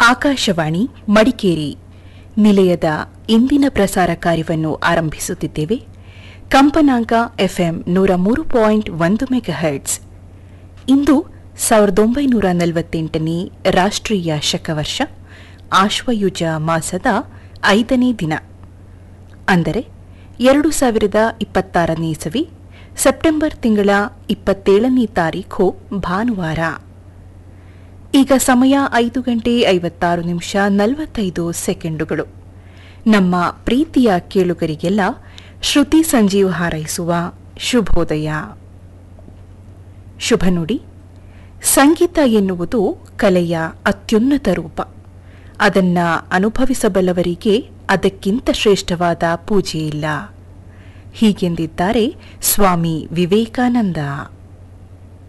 ಆಕಾಶವಾಣಿ ಮಡಿಕೇರಿ ನಿಲಯದ ಇಂದಿನ ಪ್ರಸಾರ ಕಾರ್ಯವನ್ನು ಆರಂಭಿಸುತ್ತಿದ್ದೇವೆ ಕಂಪನಾಂಕ ಎಫ್ಎಂ ನೂರ ಮೂರು ಪಾಯಿಂಟ್ ಒಂದು ಮೆಗಾಹರ್ಟ್ಸ್ ಇಂದು ಸಾವಿರದ ಒಂಬೈನೂರ ನಲವತ್ತೆಂಟನೇ ರಾಷ್ಟ್ರೀಯ ಶಕವರ್ಷ ಆಶ್ವಯುಜ ಮಾಸದ ಐದನೇ ದಿನ ಅಂದರೆ ಎರಡು ಸಾವಿರದ ಇಪ್ಪತ್ತಾರನೇ ಇಸವಿ ಸೆಪ್ಟೆಂಬರ್ ತಿಂಗಳ ಇಪ್ಪತ್ತೇಳನೇ ತಾರೀಖು ಭಾನುವಾರ ಈಗ ಸಮಯ ಐದು ಗಂಟೆ ಐವತ್ತಾರು ನಿಮಿಷ ನಲವತ್ತೈದು ಸೆಕೆಂಡುಗಳು ನಮ್ಮ ಪ್ರೀತಿಯ ಕೇಳುಗರಿಗೆಲ್ಲ ಶ್ರುತಿ ಸಂಜೀವ್ ಹಾರೈಸುವ ಶುಭೋದಯ ಶುಭ ನುಡಿ ಸಂಗೀತ ಎನ್ನುವುದು ಕಲೆಯ ಅತ್ಯುನ್ನತ ರೂಪ ಅದನ್ನ ಅನುಭವಿಸಬಲ್ಲವರಿಗೆ ಅದಕ್ಕಿಂತ ಶ್ರೇಷ್ಠವಾದ ಪೂಜೆಯಿಲ್ಲ ಹೀಗೆಂದಿದ್ದಾರೆ ಸ್ವಾಮಿ ವಿವೇಕಾನಂದ